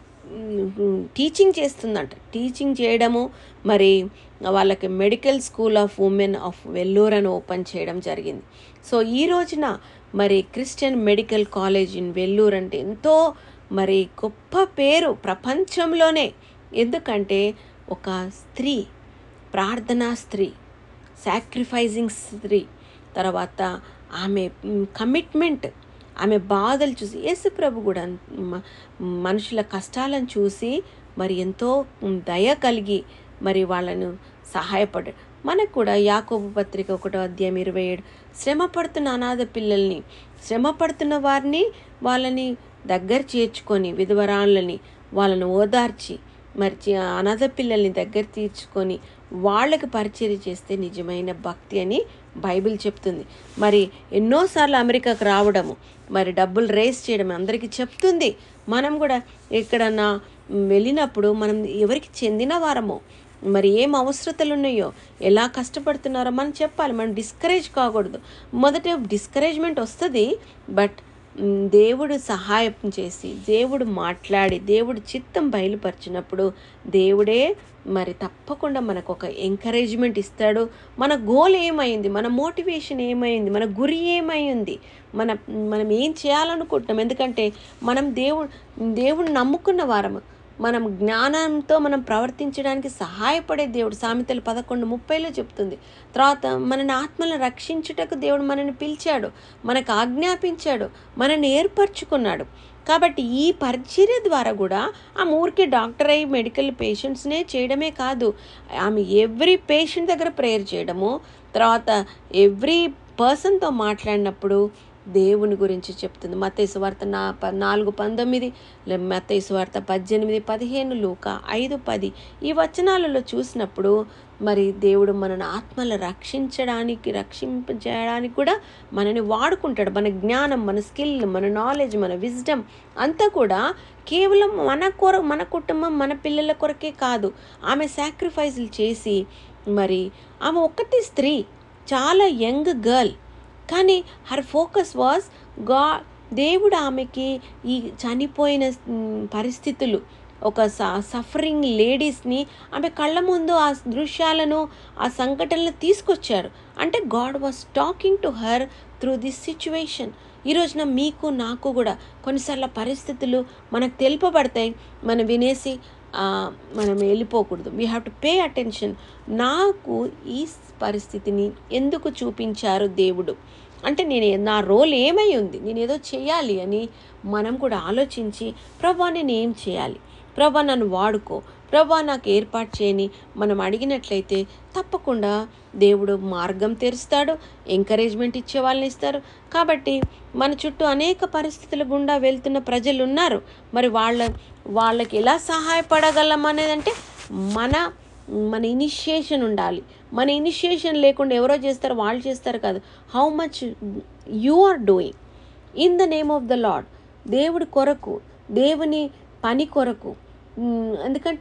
మ్, టీచింగ్ చేస్తుందంట టీచింగ్ చేయడము మరి వాళ్ళకి medical school of women of Vellore అని ఓపెన్ చేయడం జరిగింది సో ఈ రోజున మరి Christian medical college in Vellore అంటే ఎంతో మరి గొప్ప పేరు ప్రపంచంలోనే ఎందుకంటే ఒక స్త్రీ ప్రార్థనా స్త్రీ సాక్రిఫైజింగ్ స్త్రీ తర్వాత ఆమె కమిట్మెంట్ ఆమె బాధలు చూసి యేసు ప్రభు కూడా మ- మనుషుల కష్టాలను చూసి మరి ఎంతో దయ కలిగి మరి వాళ్ళను సహాయపడ్డాడు మనకు కూడా యాకోబు పత్రిక ఒకటో అధ్యాయం ఇరవై ఏడు శ్రమ పడుతున్న అనాథ పిల్లల్ని శ్రమ పడుతున్న వారిని వాళ్ళని దగ్గర చేర్చుకొని విధవరాళ్ళని వాళ్ళను ఓదార్చి మరి చి- అనాథ పిల్లల్ని దగ్గర తీర్చుకొని వాళ్ళకి పరిచర్య చేస్తే నిజమైన భక్తి అని బైబిల్ చెప్తుంది మరి ఎన్నోసార్లు అమెరికాకు రావడము మరి డబ్బులు రేస్ చేయడం అందరికీ చెప్తుంది మనం కూడా ఎక్కడన్నా వెళ్ళినప్పుడు మనం ఎవరికి చెందిన వారమో మరి ఏం అవసరతలు ఉన్నాయో ఎలా కష్టపడుతున్నారో మనం చెప్పాలి మనం డిస్కరేజ్ కాకూడదు మొదట డిస్కరేజ్మెంట్ వస్తుంది బట్ మ్, దేవుడు సహాయం చేసి దేవుడు మాట్లాడి దేవుడు చిత్తం బయలుపరిచినప్పుడు దేవుడే మరి తప్పకుండా మనకు ఒక ఎంకరేజ్మెంట్ ఇస్తాడు మన గోల్ ఏమైంది మన మోటివేషన్ ఏమైంది మన గురి ఏమైంది మన మనం ఏం చేయాలనుకుంటున్నాం ఎందుకంటే మనం దేవుడు దేవుడు నమ్ముకున్న వారము మనం జ్ఞానంతో మనం ప్రవర్తించడానికి సహాయపడే దేవుడు సామెతలు పదకొండు ముప్పైలో చెప్తుంది తర్వాత మనని ఆత్మలను రక్షించుటకు దేవుడు మనని పిలిచాడు మనకు ఆజ్ఞాపించాడు మనని ఏర్పరచుకున్నాడు కాబట్టి ఈ పరిచర్య ద్వారా కూడా ఆమె ఊరికే డాక్టర్ అయి మెడికల్ పేషెంట్స్నే చేయడమే కాదు ఆమె ఎవ్రీ పేషెంట్ దగ్గర ప్రేయర్ చేయడము తర్వాత ఎవ్రీ పర్సన్తో మాట్లాడినప్పుడు దేవుని గురించి చెప్తుంది మత్తయి సువార్త నా ప- నాలుగు పంతొమ్మిది లే- మత్తయి సువార్త పద్దెనిమిది పదిహేను లూక ఐదు పది ఈ వచనాలలో చూసినప్పుడు మరి దేవుడు మనను ఆత్మలు రక్షించడానికి రక్షింపజేయడానికి కూడా మనని వాడుకుంటాడు మన జ్ఞానం మన స్కిల్ మన నాలెడ్జ్ మన విజ్డమ్ అంతా కూడా కేవలం మన కొర మన కుటుంబం మన పిల్లల కొరకే కాదు ఆమె సాక్రిఫైజులు చేసి మరి ఆమె ఒక్కటి స్త్రీ చాలా యంగ్ గర్ల్ కానీ హర్ ఫోకస్ వాజ్ గా దేవుడు ఆమెకి ఈ చనిపోయిన మ్, పరిస్థితులు ఒక సఫరింగ్ లేడీస్ని ఆమె కళ్ళ ముందు ఆ దృశ్యాలను ఆ సంఘటనలు తీసుకొచ్చారు అంటే God was talking to her through this situation ఈ రోజున మీకు నాకు కూడా కొన్నిసార్లు పరిస్థితులు మనకు తెలుపబడతాయి మనం వినేసి ఆ, మనం వెళ్ళిపోకూడదు we have to pay attention నాకు ఈ పరిస్థితిని ఎందుకు చూపించారు దేవుడు అంటే నేను ఏ- నా రోల్ ఏమై ఉంది నేను ఏదో చేయాలి అని మనం కూడా ఆలోచించి ప్రభా నేను ఏం చేయాలి ప్రభా నన్ను వాడుకో ప్రభా నాకు ఏర్పాటు చేయని మనం అడిగినట్లయితే తప్పకుండా దేవుడు మార్గం తెరుస్తాడు ఎంకరేజ్మెంట్ ఇచ్చే వాళ్ళని ఇస్తారు కాబట్టి మన చుట్టూ అనేక పరిస్థితుల గుండా వెళ్తున్న ప్రజలు ఉన్నారు మరి వాళ్ళ వాళ్ళకి ఎలా సహాయపడగలం అనేది అంటే మన మన ఇనిషియేషన్ ఉండాలి మన ఇనిషియేషన్ లేకుండా ఎవరో చేస్తారు వాళ్ళు చేస్తారు కాదు how much you are doing in the name of the lord దేవుడి కొరకు దేవుని పని కొరకు మ్, ఎందుకంటే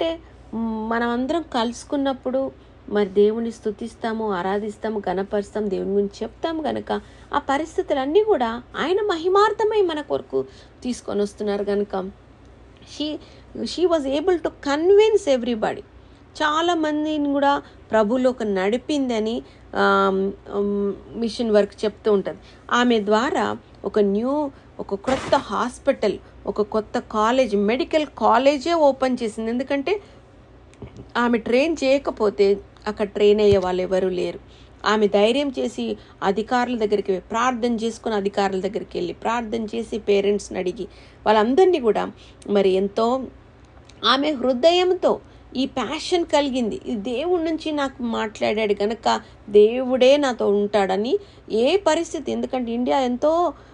మ్, మనమందరం కలుసుకున్నప్పుడు మరి దేవుని స్థుతిస్తాము ఆరాధిస్తాము గణపరుస్తాం దేవుని గురించి చెప్తాము గనక ఆ పరిస్థితులన్నీ కూడా ఆయన మహిమార్థమై మన కొరకు తీసుకొని వస్తున్నారు కనుక she she was able to convince everybody చాలా మందిని కూడా ప్రభులోకి నడిపిందని ఆమ్, ఉమ్, మిషన్ వర్క్ చెప్తూ ఉంటుంది ఆమె ద్వారా ఒక న్యూ ఒక కొత్త హాస్పిటల్ ఒక కొత్త కాలేజ్ మెడికల్ కాలేజే ఓపెన్ చేసింది ఎందుకంటే ఆమె ట్రైన్ చేయకపోతే అక్కడ ట్రైన్ అయ్యే వాళ్ళు ఎవరు లేరు ఆమె ధైర్యం చేసి అధికారుల దగ్గరికి వెళ్ళి, ప్రార్థన చేసుకుని అధికారుల దగ్గరికి వెళ్ళి ప్రార్థన చేసి పేరెంట్స్ని అడిగి వాళ్ళందరినీ కూడా మరి ఎంతో ఆమె హృదయంతో ఈ ప్యాషన్ కలిగింది ఈ దేవుడి నుంచి నాకు మాట్లాడాడు కనుక దేవుడే నాతో ఉంటాడని ఏ పరిస్థితి ఎందుకంటే ఇండియా ఎంతో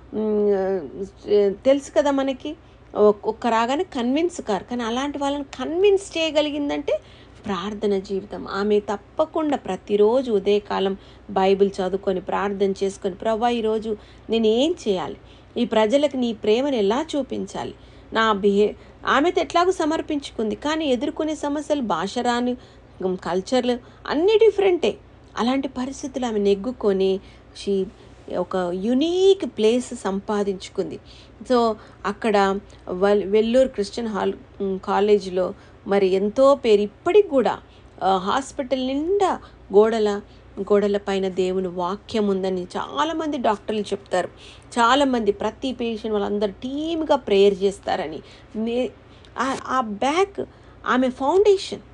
మ్, తెలుసు కదా మనకి ఒక్క రాగానే కన్విన్స్ కారు కానీ అలాంటి వాళ్ళని కన్విన్స్ చేయగలిగిందంటే ప్రార్థన జీవితం ఆమె తప్పకుండా ప్రతిరోజు ఉదయకాలం బైబిల్ చదువుకొని ప్రార్థన చేసుకొని ప్రభా ఈరోజు నేను ఏం చేయాలి ఈ ప్రజలకు నీ ప్రేమను ఎలా చూపించాలి నా బిహే ఆమెతో ఎట్లాగో సమర్పించుకుంది కానీ ఎదుర్కొనే సమస్యలు భాష రాని కల్చర్లు అన్నీ డిఫరెంటే అలాంటి పరిస్థితులు ఆమె నెగ్గుకొని షీ ఒక యునీక్ ప్లేస్ సంపాదించుకుంది సో అక్కడ వల్- వెల్లూరు క్రిస్టియన్ హాల్ ఉమ్, కాలేజీలో మరి ఎంతో పేరు ఇప్పటికి కూడా ఆ, హాస్పిటల్ నిండా గోడల గోడల పైన దేవుని వాక్యం ఉందని చాలామంది డాక్టర్లు చెప్తారు చాలామంది ప్రతి పేషెంట్ వాళ్ళందరూ టీమ్గా ప్రేయర్ చేస్తారని నే- ఆ- ఆ బ్యాక్ ఆమె ఫౌండేషన్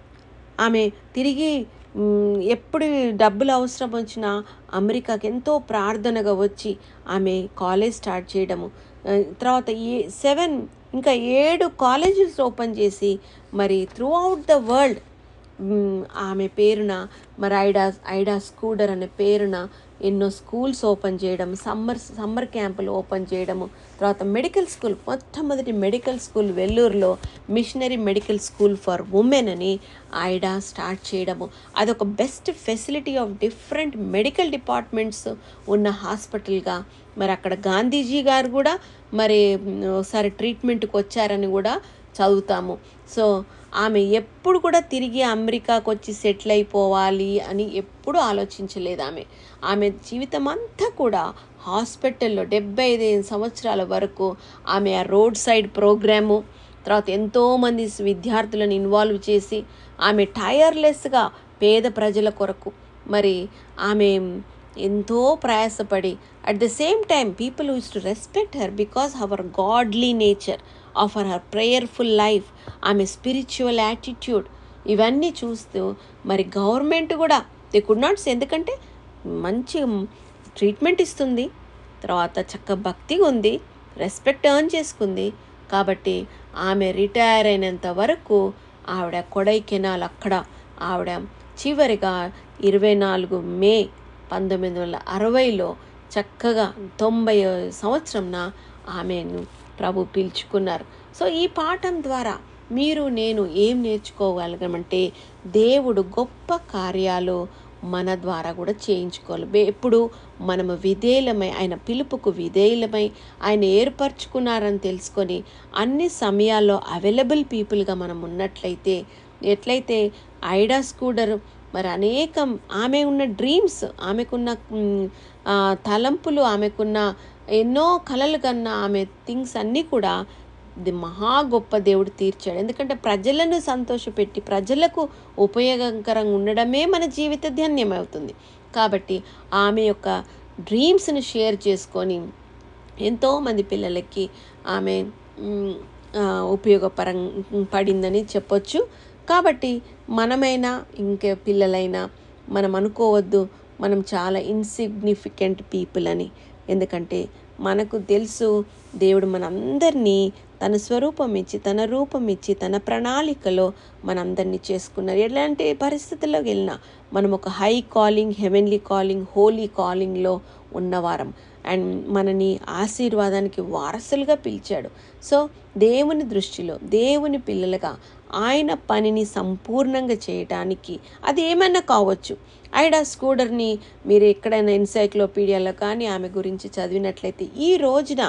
ఆమె తిరిగి మ్, ఎప్పుడు డబ్బులు అవసరం వచ్చినా అమెరికాకి ఎంతో ప్రార్థనగా వచ్చి ఆమె కాలేజ్ స్టార్ట్ చేయడము ఆ, తర్వాత ఏ సెవెన్ ఇంకా ఏడు కాలేజెస్ ఓపెన్ చేసి మరి throughout the world hmm, ఆమె పేరున మరి ఐడా ఐడా స్కూడర్ అనే పేరున ఎన్నో స్కూల్స్ ఓపెన్ చేయడం సమ్మర్ సమ్మర్ క్యాంపులు ఓపెన్ చేయడము తర్వాత మెడికల్ స్కూల్ మొట్టమొదటి మెడికల్ స్కూల్ వెల్లూరులో missionary medical school for women అని ఐడా స్టార్ట్ చేయడము అదొక best facility of different medical departments ఉన్న హాస్పిటల్గా మరి అక్కడ గాంధీజీ గారు కూడా మరి మ్, ఒకసారి ట్రీట్మెంట్కి వచ్చారని కూడా చదువుతాము సో ఆమె ఎప్పుడు కూడా తిరిగి అమెరికాకు వచ్చి సెటిల్ అయిపోవాలి అని ఎప్పుడు ఆలోచించలేదు ఆమె ఆమె జీవితం అంతా కూడా హాస్పిటల్లో డెబ్బై ఐదు సంవత్సరాల వరకు ఆమె ఆ రోడ్ సైడ్ ప్రోగ్రాము తర్వాత ఎంతోమంది విద్యార్థులను ఇన్వాల్వ్ చేసి ఆమె టైర్లెస్గా పేద ప్రజల కొరకు మరి ఆమె ఎంతో ప్రయాసపడి at the same time people use to respect her because our godly nature of her prayerful life ఆమె స్పిరిచువల్ యాటిట్యూడ్ ఇవన్నీ చూస్తూ మరి గవర్నమెంట్ కూడా దే కుడ్ నాట్స్ ఎందుకంటే మంచి ట్రీట్మెంట్ ఇస్తుంది తర్వాత చక్క భక్తిగా ఉంది రెస్పెక్ట్ ఎర్న్ చేసుకుంది కాబట్టి ఆమె రిటైర్ అయినంత వరకు ఆవిడ కొడైకెనాల్ అక్కడ ఆవిడ చివరిగా ఇరవై నాలుగు మే పంతొమ్మిది వందల అరవైలో చక్కగా తొంభై సంవత్సరంన ఆమెను ప్రభు పిలుచుకున్నారు సో ఈ పాఠం ద్వారా మీరు నేను ఏం నేర్చుకోగలగమంటే దేవుడు గొప్ప కార్యాలు మన ద్వారా కూడా చేయించుకోవాలి బే- ఎప్పుడు మనము విధేయులమై ఆయన పిలుపుకు విధేయులమై ఆయన ఏర్పరచుకున్నారని తెలుసుకొని అన్ని సమయాల్లో అవైలబుల్ పీపుల్గా మనం ఉన్నట్లయితే ఎట్లయితే ఐడా స్కూడర్ మరి అనేకం ఆమె ఉన్న డ్రీమ్స్ ఆమెకున్న మ్, ఆ, తలంపులు ఆమెకున్న ఎన్నో కలలు కన్నా ఆమె థింగ్స్ అన్నీ కూడా ఇది మహా గొప్ప దేవుడు తీర్చాడు ఎందుకంటే ప్రజలను సంతోషపెట్టి ప్రజలకు ఉపయోగకరంగా ఉండడమే మన జీవిత ధన్యం అవుతుంది కాబట్టి ఆమె యొక్క డ్రీమ్స్ని షేర్ చేసుకొని ఎంతోమంది పిల్లలకి ఆమె మ్, ఆ, ఉపయోగపరం పడిందని చెప్పొచ్చు కాబట్టి మనమైనా ఇంకే పిల్లలైనా మనం అనుకోవద్దు మనం చాలా ఇన్సిగ్నిఫికెంట్ పీపుల్ అని ఎందుకంటే మనకు తెలుసు దేవుడు మనందరినీ తన స్వరూపం ఇచ్చి తన రూపం ఇచ్చి తన ప్రణాళికలో మనందరినీ చేసుకున్నారు ఎలాంటి పరిస్థితుల్లోకి వెళ్ళినా మనం ఒక high calling heavenly calling holy కాలింగ్లో ఉన్నవారం అండ్ మనని ఆశీర్వాదానికి వారసులుగా పిలిచాడు సో దేవుని దృష్టిలో దేవుని పిల్లలుగా ఆయన పనిని సంపూర్ణంగా చేయటానికి అది ఏమైనా కావచ్చు ఐడా స్కూడర్ని మీరు ఎక్కడైనా ఎన్సైక్లోపీడియాలో కానీ ఆమె గురించి చదివినట్లయితే ఈ రోజున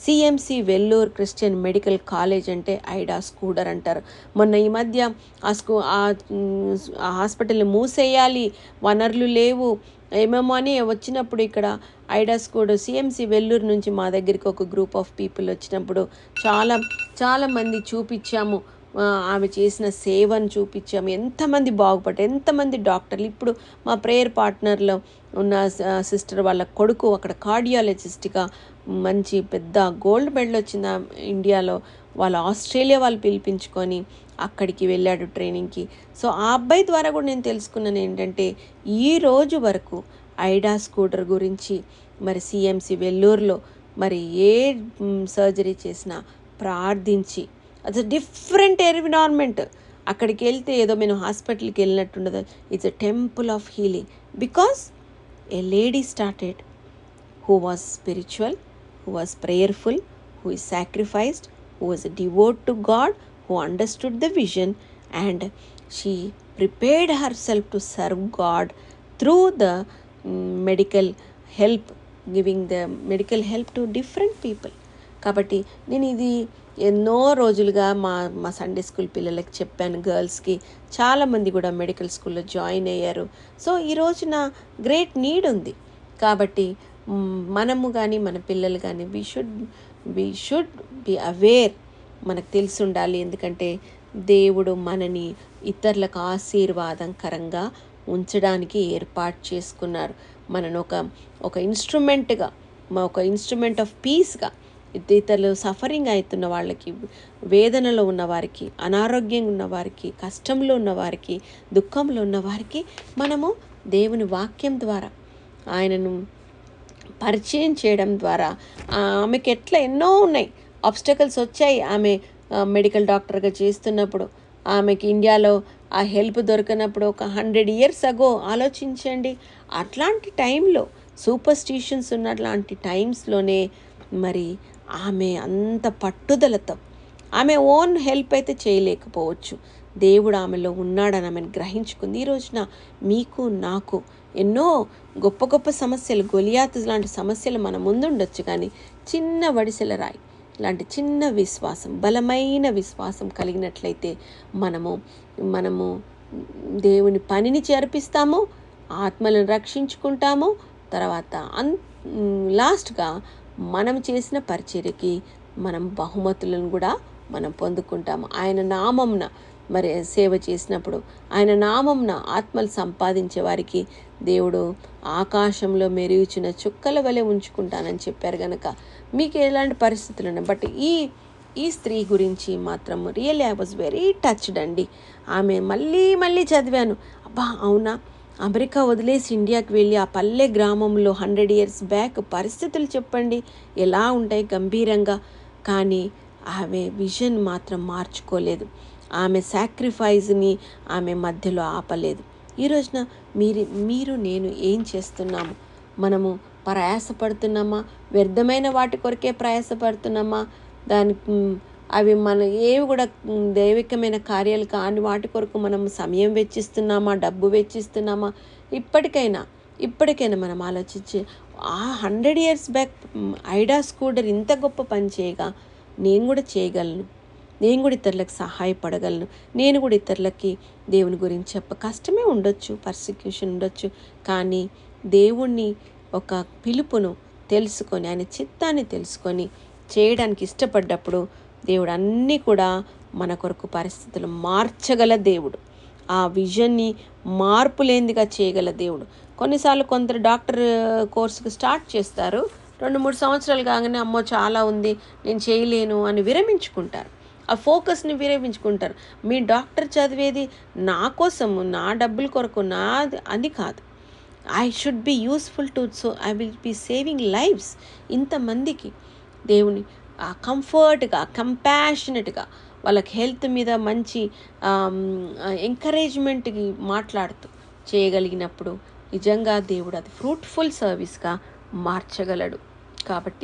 CMC Vellore Christian medical college అంటే ఐడా స్కూడర్ అంటారు మొన్న ఈ మధ్య ఆ స్కూ ఆ మ్, ఆ హాస్పిటల్ని మూసేయాలి వనరులు లేవు ఏమేమో అని వచ్చినప్పుడు ఇక్కడ ఐడాస్ కూడా సిఎంసి వెల్లూరు నుంచి మా దగ్గరికి ఒక గ్రూప్ ఆఫ్ పీపుల్ వచ్చినప్పుడు చాలా చాలా మంది చూపించాము ఆ, ఆమె చేసిన సేవను చూపించాము ఎంతమంది బాగుపడ్డారు ఎంతమంది డాక్టర్లు ఇప్పుడు మా ప్రేయర్ పార్ట్నర్లో ఉన్న సిస్టర్ వాళ్ళ కొడుకు అక్కడ కార్డియాలజిస్ట్గా మంచి పెద్ద గోల్డ్ మెడల్ వచ్చింది ఆ ఇండియాలో వాళ్ళు ఆస్ట్రేలియా వాళ్ళు పిలిపించుకొని అక్కడికి వెళ్ళాడు ట్రైనింగ్కి సో ఆ అబ్బాయి ద్వారా కూడా నేను తెలుసుకున్నాను ఏంటంటే ఈ రోజు వరకు ఐడా స్కూటర్ గురించి మరి సిఎంసి వెల్లూరులో మరి ఏ సర్జరీ చేసినా ప్రార్థించి అది డిఫరెంట్ ఎన్విరాన్మెంట్ అక్కడికి వెళ్తే ఏదో మేము హాస్పిటల్కి వెళ్ళినట్టుండదు it's a temple of healing because a lady started who was spiritual, who was prayerful, who is sacrificed, who was devout to God, who understood the vision, and she prepared herself to serve God through the mm, medical help, giving the medical help to different people. కాబట్టి నేను ఇది ఎన్నో రోజులుగా మా మా Sunday school పిల్లలకి చెప్పాను గర్ల్స్కి చాలామంది కూడా మెడికల్ స్కూల్లో జాయిన్ అయ్యారు సో ఈ రోజున గ్రేట్ నీడ్ ఉంది కాబట్టి మ్, మనము కానీ మన పిల్లలు కానీ we should we should be aware మనకు తెలిసి ఉండాలి ఎందుకంటే దేవుడు మనని ఇతరులకు ఆశీర్వాదకరంగా ఉంచడానికి ఏర్పాటు చేసుకున్నారు మనను ఒక ఒక ఇన్స్ట్రుమెంట్గా ఒక ఇన్స్ట్రుమెంట్ ఆఫ్ పీస్గా ఇతరులు సఫరింగ్ అవుతున్న వాళ్ళకి వేదనలో ఉన్న వారికి అనారోగ్యంగా ఉన్న వారికి కష్టంలో ఉన్న వారికి దుఃఖంలో ఉన్న వారికి మనము దేవుని వాక్యం ద్వారా ఆయనను పరిచయం చేయడం ద్వారా ఆమెకి ఎట్లా ఎన్నో ఉన్నాయి ఆబ్స్టకల్స్ వచ్చాయి ఆమె మెడికల్ డాక్టర్గా చేస్తున్నప్పుడు ఆమెకి ఇండియాలో ఆ హెల్ప్ దొరికినప్పుడు ఒక హండ్రెడ్ ఇయర్స్ అగో ఆలోచించండి అట్లాంటి టైంలో సూపర్ స్టిషన్స్ ఉన్నట్లాంటి టైమ్స్లోనే మరి ఆమె అంత పట్టుదలతో ఆమె ఓన్ హెల్ప్ అయితే చేయలేకపోవచ్చు దేవుడు ఆమెలో ఉన్నాడని ఆమెను గ్రహించుకుంది ఈ రోజున మీకు నాకు ఎన్నో గొప్ప గొప్ప సమస్యలు గొలియాతు లాంటి సమస్యలు మన ముందుండొచ్చు కానీ చిన్న వడిసెల రాయి లాంటి చిన్న విశ్వాసం బలమైన విశ్వాసం కలిగినట్లయితే మనము మనము దేవుని పనిని చేర్పిస్తాము ఆత్మలను రక్షించుకుంటాము తర్వాత అన్ లాస్ట్గా మనం చేసిన పరిచర్యకి మనం బహుమతులను కూడా మనం పొందుకుంటాము ఆయన నామంన మరి సేవ చేసినప్పుడు ఆయన నామంన ఆత్మలు సంపాదించే వారికి దేవుడు ఆకాశంలో మెరుగుచిన చుక్కల వలె ఉంచుకుంటానని చెప్పారు గనక మీకు ఎలాంటి పరిస్థితులు ఉన్నాయి బట్ ఈ ఈ స్త్రీ గురించి మాత్రం really I was very touched అండి ఆమె మళ్ళీ మళ్ళీ చదివాను అబ్బా అవునా అమెరికా వదిలేసి ఇండియాకి వెళ్ళి ఆ పల్లె గ్రామంలో హండ్రెడ్ ఇయర్స్ బ్యాక్ పరిస్థితులు చెప్పండి ఎలా ఉంటాయి గంభీరంగా కానీ ఆమె విజన్ మాత్రం మార్చుకోలేదు ఆమె సాక్రిఫైస్ని ఆమె మధ్యలో ఆపలేదు ఈ రోజున మీరు మీరు నేను ఏం చేస్తున్నాము మనము ప్రయాసపడుతున్నామా వ్యర్థమైన వాటి కొరకే ప్రయాసపడుతున్నామా దానికి మ్, అవి మన ఏవి కూడా మ్, దైవికమైన కార్యాలు కాని వాటి కొరకు మనం సమయం వెచ్చిస్తున్నామా డబ్బు వెచ్చిస్తున్నామా ఇప్పటికైనా ఇప్పటికైనా మనం ఆలోచించి ఆ hundred years back Ida Scudder ఇంత గొప్ప పని చేయగా నేను కూడా చేయగలను నేను కూడా ఇతరులకు సహాయపడగలను నేను కూడా ఇతరులకి దేవుని గురించి చెప్ప కష్టమే ఉండొచ్చు పర్సిక్యూషన్ ఉండొచ్చు కానీ దేవుణ్ణి ఒక పిలుపును తెలుసుకొని ఆయన చిత్తాన్ని తెలుసుకొని చేయడానికి ఇష్టపడ్డప్పుడు దేవుడు అన్నీ కూడా మన కొరకు పరిస్థితులు మార్చగల దేవుడు ఆ విజన్ని మార్పు లేనిదిగా చేయగల దేవుడు కొన్నిసార్లు కొందరు డాక్టర్ కోర్సుకు స్టార్ట్ చేస్తారు రెండు మూడు సంవత్సరాలు కాగానే అమ్మో చాలా ఉంది నేను చేయలేను అని విరమించుకుంటారు ఆ ఫోకస్ని విరమించుకుంటారు మీ డాక్టర్ చదివేది నా కోసము నా డబ్బుల కొరకు నా అది కాదు I should be useful to so I will be saving lives ఇంతమందికి దేవుని ఆ కంఫర్ట్గా కంపాషనెట్గా వాళ్ళకి హెల్త్ మీద మంచి ఎంకరేజ్మెంట్కి మాట్లాడుతూ చేయగలిగినప్పుడు నిజంగా దేవుడు అది ఫ్రూట్ఫుల్ సర్వీస్గా మార్చగలడు కాబట్టి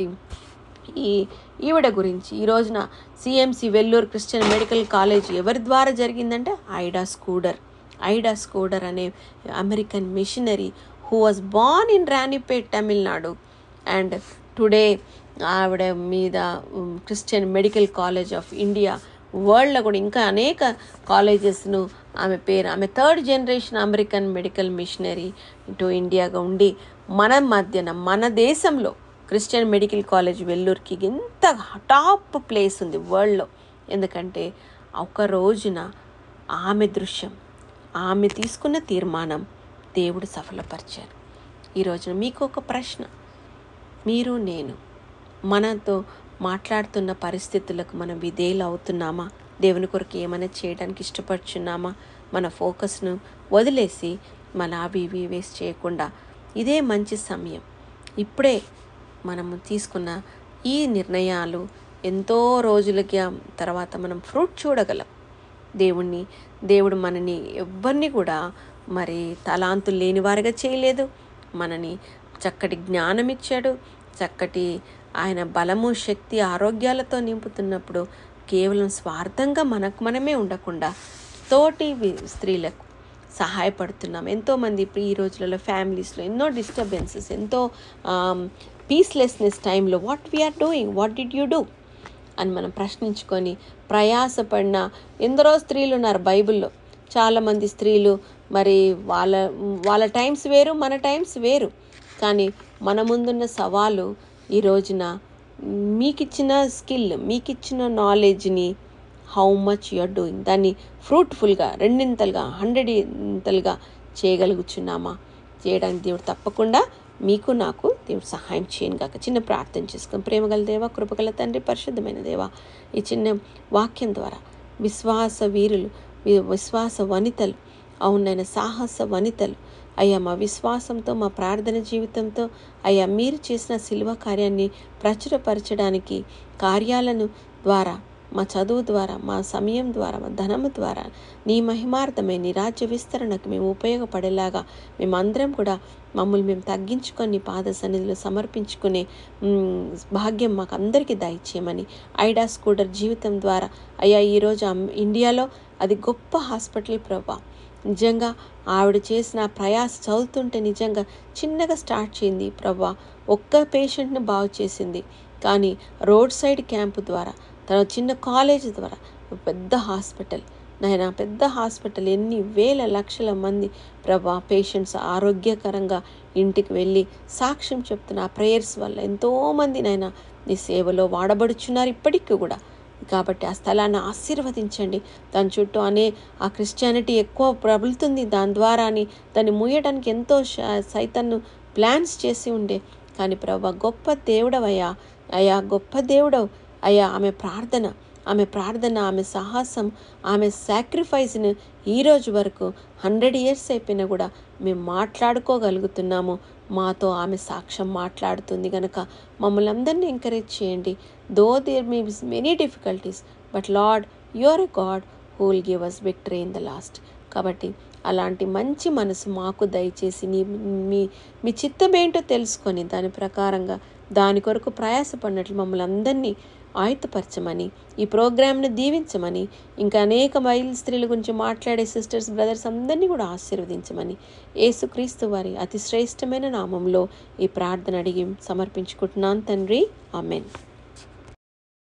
ఈ ఈవిడ గురించి ఈ రోజున CMC Vellore Christian medical College ఎవరి ద్వారా జరిగిందంటే ఐడా స్కూడర్ ఐడా స్కూడర్ అనే American missionary who was born in Ranipet Tamil Nadu and today ఆవిడ మీద um, Christian medical College of India వరల్డ్లో కూడా ఇంకా అనేక కాలేజెస్ను ఆమె పేరు ఆమె third generation American medical missionary to ఇండియాగా ఉండి మన మధ్యన మన దేశంలో క్రిస్టియన్ మెడికల్ కాలేజ్ వెల్లూరుకి ఎంత టాప్ ప్లేస్ ఉంది వరల్డ్లో ఎందుకంటే ఒక రోజున ఆమె దృశ్యం ఆమె తీసుకున్న తీర్మానం దేవుడు సఫలపరిచారు ఈ రోజున మీకు ఒక ప్రశ్న మీరు నేను మనతో మాట్లాడుతున్న పరిస్థితులకు మనం విధేయులు అవుతున్నామా దేవుని కొరకు ఏమైనా చేయడానికి ఇష్టపడుచున్నామా మన ఫోకస్ను వదిలేసి మన అవి ఇవి వేస్ట్ చేయకుండా ఇదే మంచి సమయం ఇప్పుడే మనము తీసుకున్న ఈ నిర్ణయాలు ఎంతో రోజులకి తర్వాత మనం ఫ్రూట్ చూడగలం దేవుణ్ణి దేవుడు మనని ఎవ్వరిని కూడా మరి తలాంతులు లేని వారిగా చేయలేదు మనని చక్కటి జ్ఞానం ఇచ్చాడు చక్కటి ఆయన బలము శక్తి ఆరోగ్యాలతో నింపుతున్నప్పుడు కేవలం స్వార్థంగా మనకు మనమే ఉండకుండా తోటి వి- స్త్రీలకు సహాయపడుతున్నాం ఎంతోమంది ఇప్పుడు ఈ రోజులలో ఫ్యామిలీస్లో ఎన్నో డిస్టర్బెన్సెస్ ఎంతో పీస్లెస్నెస్ టైంలో what we are doing what did you do అని మనం ప్రశ్నించుకొని ప్రయాసపడిన ఎందరో స్త్రీలు ఉన్నారు బైబిల్లో చాలామంది స్త్రీలు మరి వాళ్ళ వాళ్ళ టైమ్స్ వేరు మన టైమ్స్ వేరు కానీ మన ముందున్న సవాలు ఈ రోజున మీకు ఇచ్చిన స్కిల్ మీకు ఇచ్చిన నాలెడ్జ్ని హౌ మచ్ యూఆర్ డూయింగ్ దాన్ని ఫ్రూట్ఫుల్గా రెండింతలుగా హండ్రెడ్ ఇంతలుగా చేయగలుగుచున్నామా చేయడానికి దేవుడు తప్పకుండా మీకు నాకు దేవుడు సహాయం చేయను కాక చిన్న ప్రార్థన చేసుకుని ప్రేమగల దేవ కృపగల తండ్రి పరిశుద్ధమైన దేవ ఈ చిన్న వాక్యం ద్వారా విశ్వాస వీరులు వి- విశ్వాస వనితలు అవునైన సాహస వనితలు అయ్యా మా విశ్వాసంతో మా ప్రార్థన జీవితంతో అయ్యా మీరు చేసిన శిల్వ కార్యాన్ని ప్రచురపరచడానికి కార్యాలను ద్వారా మా చదువు ద్వారా మా సమయం ద్వారా మా ధనము ద్వారా నీ మహిమార్థమై నీ రాజ్య విస్తరణకు మేము ఉపయోగపడేలాగా మేమందరం కూడా మమ్మల్ని మేము తగ్గించుకొని నీ పాద సన్నిధిలో సమర్పించుకునే మ్, భాగ్యం మాకు అందరికీ దయచేయమని ఐడా స్కూటర్ జీవితం ద్వారా అయ్యా ఈరోజు అమ్- ఇండియాలో అది గొప్ప హాస్పిటల్ ప్రభా నిజంగా ఆవిడ చేసిన ఆ ప్రయాస చదువుతుంటే నిజంగా చిన్నగా స్టార్ట్ చేయింది ప్రభా ఒక్క పేషెంట్ని బాగు చేసింది కానీ రోడ్ సైడ్ క్యాంపు ద్వారా తన చిన్న కాలేజ్ ద్వారా ఒక పెద్ద హాస్పిటల్ నాయన పెద్ద హాస్పిటల్ ఎన్ని వేల లక్షల మంది ప్రభా పేషెంట్స్ ఆరోగ్యకరంగా ఇంటికి వెళ్ళి సాక్ష్యం చెప్తున్న ఆ ప్రేయర్స్ వల్ల ఎంతోమంది నాయన నీ సేవలో వాడబడుచున్నారు ఇప్పటికీ కూడా కాబట్టి ఆ స్థలాన్ని ఆశీర్వదించండి దాని చుట్టూ అనే ఆ క్రిస్టియానిటీ ఎక్కువ ప్రబలుతుంది దాని ద్వారా అని దాన్ని మూయడానికి ఎంతో శ- సైతాన్ని ప్లాన్స్ చేసి ఉండే కానీ ప్రభా గొప్ప దేవుడవయ్యా అయ్యా గొప్ప దేవుడవు అయ్యా ఆమె ప్రార్థన ఆమె ప్రార్థన ఆమె సాహసం ఆమె సాక్రిఫైస్ని ఈ రోజు వరకు హండ్రెడ్ ఇయర్స్ అయిపోయినా కూడా మేము మాట్లాడుకోగలుగుతున్నాము మాతో ఆమె సాక్ష్యం మాట్లాడుతుంది కనుక మమ్మల్ని అందరినీ ఎంకరేజ్ చేయండి though there may be many difficulties but lord your a God who will give us victory in the last కాబట్టి అలాంటి మంచి మనసు మాకు దయచేసి నీ మీ మీ చిత్తమేంటో తెలుసుకొని దాని ప్రకారంగా దాని కొరకు ప్రయాసపడినట్లు మమ్మల్ని అందరినీ ఆయుతపరచమని ఈ ప్రోగ్రామ్ను దీవించమని ఇంకా అనేక మహిళ స్త్రీల గురించి మాట్లాడే సిస్టర్స్ బ్రదర్స్ అందరినీ కూడా ఆశీర్వదించమని యేసుక్రీస్తు వారి అతి శ్రేష్టమైన నామంలో ఈ ప్రార్థన అడిగి సమర్పించుకుంటున్నాను తండ్రి ఆమెన్